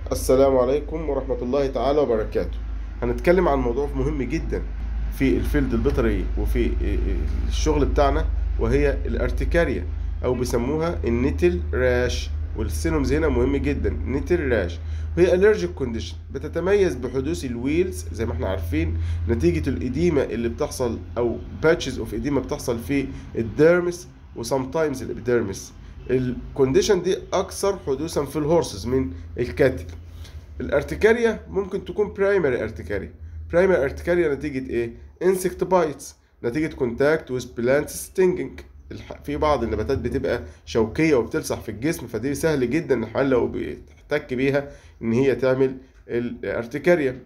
السلام عليكم ورحمة الله تعالى وبركاته هنتكلم عن موضوع مهم جدا في الفيلد البيطري وفي الشغل بتاعنا وهي الارتكاريا او بيسموها النيتل راش والسينومز هنا مهم جدا نيتل راش وهي الرجيك كونديشن بتتميز بحدوث الويلز زي ما احنا عارفين نتيجة الإديمة اللي بتحصل أو باتشز اوف إديمة بتحصل في الديرمس وسام تايمز الابيديرمس الكونديشن دي أكثر حدوثا في الهورسز من الكاتل الارتكاريا ممكن تكون برايمري ارتكاريا برايمري ارتكاريا نتيجة ايه؟ انسكت بايتس نتيجة كونتاكت ويز بلانت ستينجنج في بعض النباتات بتبقى شوكية وبتلصق في الجسم فدي سهل جدا الحيوان لو بيحتك بيها ان هي تعمل الارتكاريا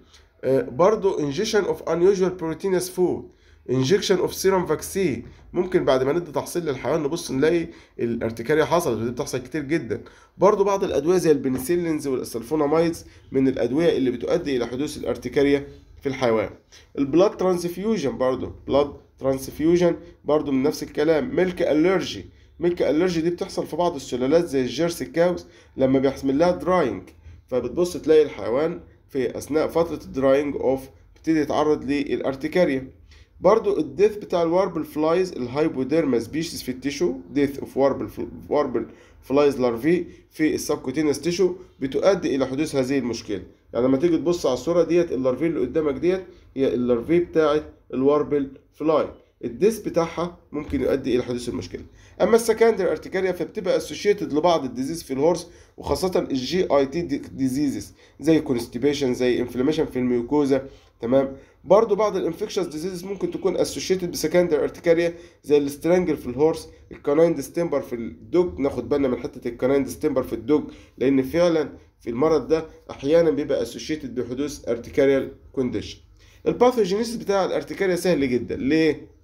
برضو injection of unusual proteinous food injection of serum vaccine ممكن بعد ما ندي تحصيل للحيوان نبص نلاقي الارتكاريا حصلت ودي بتحصل كتير جدا برضو بعض الادويه زي البنسلينز والسلفونامايدز من الادويه اللي بتؤدي الى حدوث الارتكاريا في الحيوان البلاد ترانسفيوجن برضو بلاد ترانسفيوجن برضو من نفس الكلام ميلك الرجي ميلك الرجي دي بتحصل في بعض السلالات زي الجيرسي كاوز لما بيحصل لها دراينج فبتبص تلاقي الحيوان في اثناء فتره الدراينج اوف بتبتدي يتعرض للارتكاريا برضو الديث بتاع الواربل فلايز الهايبوديرما سبيشيز في التيشو ديث اوف واربل واربل فلايز لارفي في السبكوتينس تيشو بتؤدي الى حدوث هذه المشكله يعني لما تيجي تبص على الصوره ديت اللارفي اللي قدامك ديت هي اللارفي بتاعت الواربل فلاي الديس بتاعها ممكن يؤدي الى حدوث المشكله اما السكندري ارتكاريا فبتبقى اسوشيتد لبعض الديزيز في الهورس وخاصه الجي اي تي ديزيزز زي كونستيبيشن زي انفلاميشن في الميوكوزا تمام برضو بعض الانفكشنز ديزيزز ممكن تكون اسوشيتد بسكندري ارتكاريا زي السترانجل في الهورس الكاناين ديستمبر في الدوج ناخد بالنا من حته الكاناين ديستمبر في الدوج لان فعلا في المرض ده احيانا بيبقى اسوشيتد بحدوث ارتكاريال كونديشن الباثوجينيسيس بتاع الارتكاريا سهل جدا ليه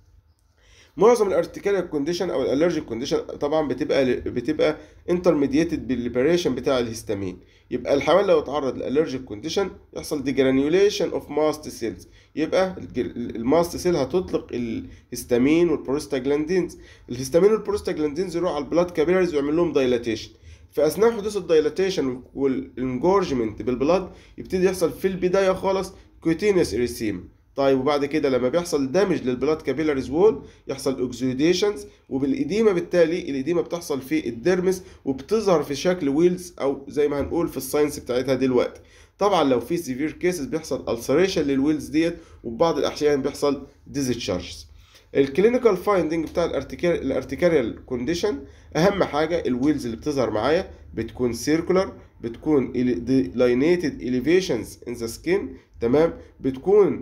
معظم الارتكاريال كونديشن او الالرجيك كونديشن طبعا بتبقى بتبقى انترميديتد بالليبريشن بتاع الهستامين يبقى الحيوان لو اتعرض لالرجيك كونديشن يحصل ديجرانيوليشن اوف ماست سيلز يبقى الماست سيل هتطلق الهستامين والبروستاجلاندينز الهستامين والبروستاجلاندينز يروح على البلاد كابيلاريز ويعمل لهم دايلاتيشن في اثناء حدوث الدايلاتيشن والانجورجمنت بالبلاد يبتدي يحصل في البدايه خالص كوتينيوس اريسيم طيب وبعد كده لما بيحصل دامج للبلاد كابيلاريز وول يحصل اوكسيديشنز وبالاديمه بالتالي الاديمه بتحصل في الديرمس وبتظهر في شكل ويلز او زي ما هنقول في الساينس بتاعتها دلوقتي طبعا لو في سيفير كيسز بيحصل السريشن للويلز ديت وبعض الاحيان بيحصل ديزتشارجز الكلينيكال فايندنج بتاع الارتكاريال كونديشن اهم حاجه الويلز اللي بتظهر معايا بتكون سيركولار بتكون لاينيتد اليفيشنز ان ذا سكين تمام بتكون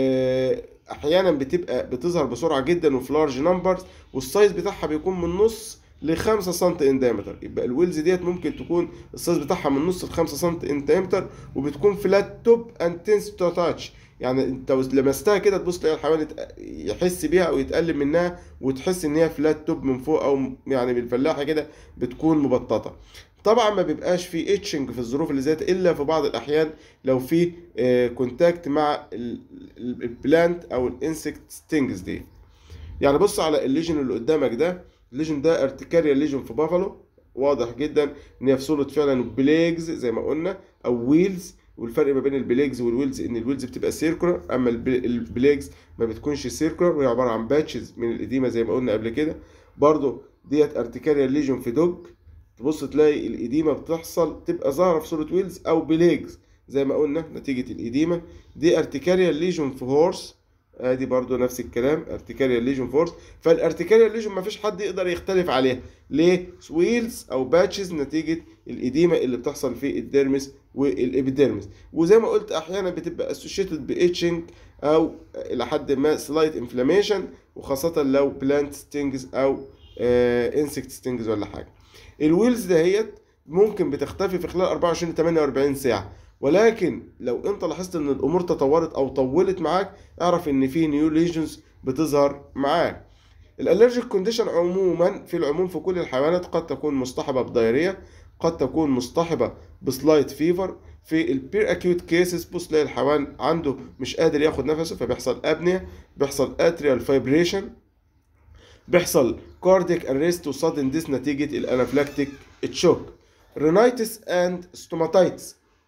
احيانا بتبقى بتظهر بسرعه جدا وفي لارج نمبرز والسايز بتاعها بيكون من نص ل 5 سم ان دايمتر يبقى الويلز ديت ممكن تكون السايز بتاعها من نص ل 5 سم ان دايمتر وبتكون فلات توب اند تنس تو تاتش يعني انت لمستها كده تبص تلاقي الحيوان يحس بيها او يتقلب منها وتحس ان هي فلات توب من فوق او يعني بالفلاحه كده بتكون مبططه طبعا ما بيبقاش في اتشنج في الظروف اللي زيت الا في بعض الاحيان لو في كونتاكت مع البلانت او الانسكت ستينجز دي يعني بص على الليجن اللي قدامك ده الليجن ده ارتكاريا ليجن في بافالو واضح جدا ان هي في صوره فعلا بليجز زي ما قلنا او ويلز والفرق ما بين البليجز والويلز ان الويلز بتبقى سيركولار اما البليجز ما بتكونش سيركولار وهي عباره عن باتشز من الاديمه زي ما قلنا قبل كده برضو ديت ارتكاريا ليجن في دوج تبص تلاقي الإديمة بتحصل تبقى ظاهرة في صورة ويلز أو بليجز زي ما قلنا نتيجة الإديمة دي ارتكاريال ليجون في هورس ادي برضو نفس الكلام ارتكاريال ليجون في هورس فالارتكاريال ليجون مفيش حد يقدر يختلف عليها ليه ويلز او باتشز نتيجة الإديمة اللي بتحصل في الديرمس والإبيديرمس وزي ما قلت أحيانا بتبقى اسوشيتد بإتشنج أو إلى حد ما سلايت انفلاميشن وخاصة لو بلانت ستينجز أو انسكت ستينجز ولا حاجة الويلز دهيت ممكن بتختفي في خلال 24 ل 48 ساعه ولكن لو انت لاحظت ان الامور تطورت او طولت معاك اعرف ان في نيو ليجنز بتظهر معاك الالرجيك كونديشن عموما في العموم في كل الحيوانات قد تكون مصطحبه بدايريه قد تكون مصطحبه بسلايت فيفر في البير اكيوت كيسز بص تلاقي الحيوان عنده مش قادر ياخد نفسه فبيحصل ابنيا بيحصل اتريال فايبريشن بيحصل كارديك اريست وصادن ديس نتيجه الانافلاكتيك تشوك رينايتس اند ستوماتايتس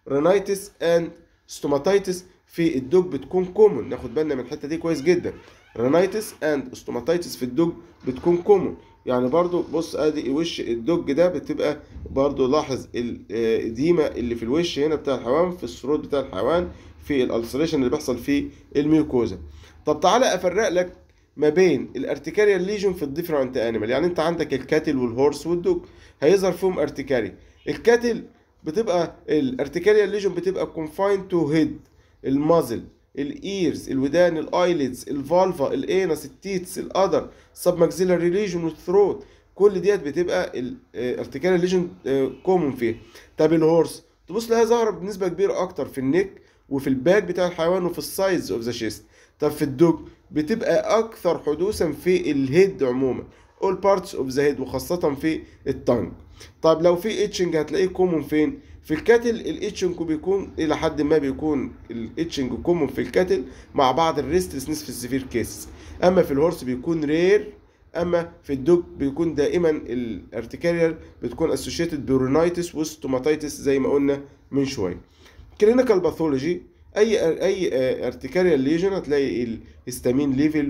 رينايتس اند ستوماتيتس في الدوج بتكون كومون ناخد بالنا من الحته دي كويس جدا رينايتس اند ستوماتيتس في الدوج بتكون كومون يعني برضو بص ادي وش الدوج ده بتبقى برضو لاحظ الاديمه اللي في الوش هنا بتاع الحيوان في الثروت بتاع الحيوان في الالسريشن اللي بيحصل في الميوكوزا طب تعالى افرق لك ما بين الارتكاريا ليجون في الديفرنت انيمال يعني انت عندك الكاتل والهورس والدوج هيظهر فيهم ارتكاري الكاتل بتبقى الارتكاريا ليجون بتبقى كونفاين تو هيد المازل الايرز الودان الايليدز الفالفا الانس التيتس الادر سب ماكسيلاري ليجون والثروت كل ديت بتبقى الارتكاريا ليجون كومون فيها طب الهورس تبص لها ظاهره بنسبه كبيره اكتر في النك وفي الباك بتاع الحيوان وفي السايز اوف ذا شيست طب في الدوج بتبقى اكثر حدوثا في الهيد عموما all parts of the head وخاصة في التانج طب لو في اتشنج هتلاقيه كومون فين في الكاتل الاتشنج بيكون الى حد ما بيكون الاتشنج كومون في الكاتل مع بعض الريستلسنس في السيفير كيس اما في الهورس بيكون رير اما في الدوج بيكون دائما الارتكاريال بتكون اسوشيتد برونايتس وستوماتيتس زي ما قلنا من شويه كلينيكال باثولوجي اي اي ارتكاريال ليجن هتلاقي الهستامين ليفل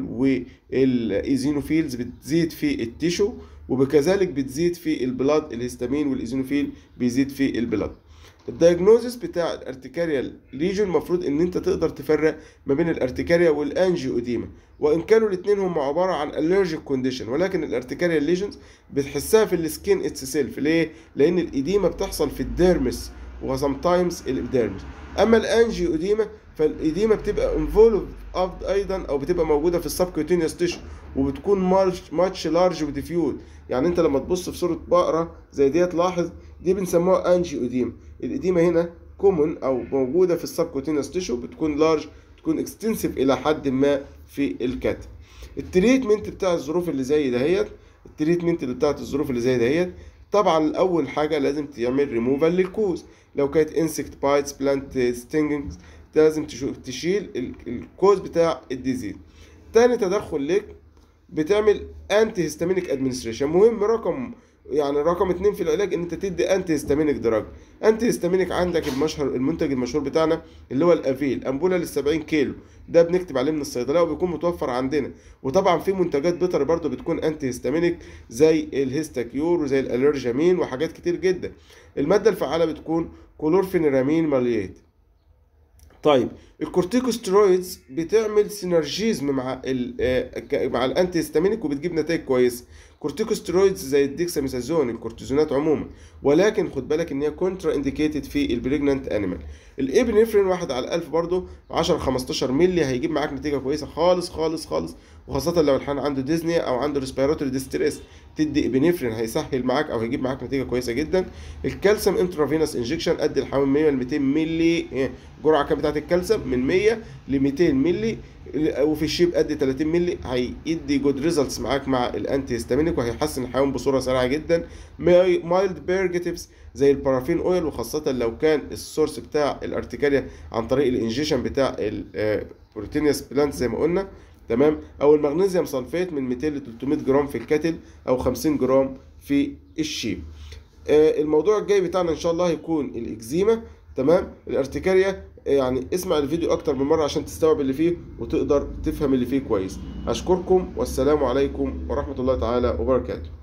والايزينوفيلز بتزيد في التيشو وبكذلك بتزيد في البلاد الهستامين والايزينوفيل بيزيد في البلاد الدايجنوزس بتاع الارتكاريال ليجن المفروض ان انت تقدر تفرق ما بين الارتكاريا والانجيوديما وان كانوا الاثنين هم عباره عن الرجيك كونديشن ولكن الارتكاريال ليجنز بتحسها في السكين اتس سيلف ليه لان الاديمه بتحصل في الديرمس وسام تايمز الابيديرمس اما الانجيوديما فالاديمه بتبقى انفولف ايضا او بتبقى موجوده في السبكوتينيوس تيشو وبتكون ماتش لارج وديفيود يعني انت لما تبص في صوره بقره زي ديت لاحظ دي بنسموها انجيوديما الاديمه هنا كومون او موجوده في السبكوتينيوس تيشو بتكون لارج تكون اكستنسيف الى حد ما في الكتف التريتمنت بتاع الظروف اللي زي دهيت التريتمنت اللي بتاعت الظروف اللي زي دهيت طبعا اول حاجه لازم تعمل ريموفال للكوز لو كانت انسكت بايتس بلانت ستينجز لازم تشيل الكوز بتاع الديزيز تاني تدخل لك بتعمل انتي هيستامينيك ادمنستريشن مهم رقم يعني رقم اتنين في العلاج ان انت تدي انتي هيستامينيك دراج انتي هيستامينيك عندك المشهر المنتج المشهور بتاعنا اللي هو الافيل امبوله لل 70 كيلو ده بنكتب عليه من الصيدليه وبيكون متوفر عندنا وطبعا في منتجات بيطري برضو بتكون انتي هيستامينيك زي الهيستاكيور وزي الالرجامين وحاجات كتير جدا الماده الفعاله بتكون كلورفينيرامين ماليات طيب الكورتيكوسترويدز بتعمل سينرجيزم مع ال مع الانتي هيستامينيك وبتجيب نتائج كويسه كورتيكوسترويدز زي الديكساميثازون الكورتيزونات عموما ولكن خد بالك ان هي كونترا انديكيتد في البريجنانت انيمال الابنفرين واحد على الألف برضه 10 15 مللي هيجيب معاك نتيجه كويسه خالص خالص خالص وخاصه لو الحان عنده ديزنيا او عنده ريسبيراتوري ديستريس تدي ابنفرين هيسهل معاك او هيجيب معاك نتيجه كويسه جدا الكالسيوم انترافينوس انجكشن قد الحوالي 100 ل 200 مللي الجرعه كام بتاعت الكالسيوم من 100 ل 200 مللي وفي الشيب قد 30 مللي هيدي جود ريزلتس معاك مع الانتي هيستامينيك وهيحسن الحيوان بصوره سريعه جدا مايلد بيرجيتيفز زي البارافين اويل وخاصه لو كان السورس بتاع الارتكاريا عن طريق الانجيشن بتاع البروتينيوس بلانت زي ما قلنا تمام او المغنيسيوم سلفيت من 200 ل 300 جرام في الكاتل او 50 جرام في الشيب الموضوع الجاي بتاعنا ان شاء الله هيكون الاكزيما تمام الارتكاريا يعني اسمع الفيديو اكتر من مره عشان تستوعب اللي فيه وتقدر تفهم اللي فيه كويس اشكركم والسلام عليكم ورحمه الله تعالى وبركاته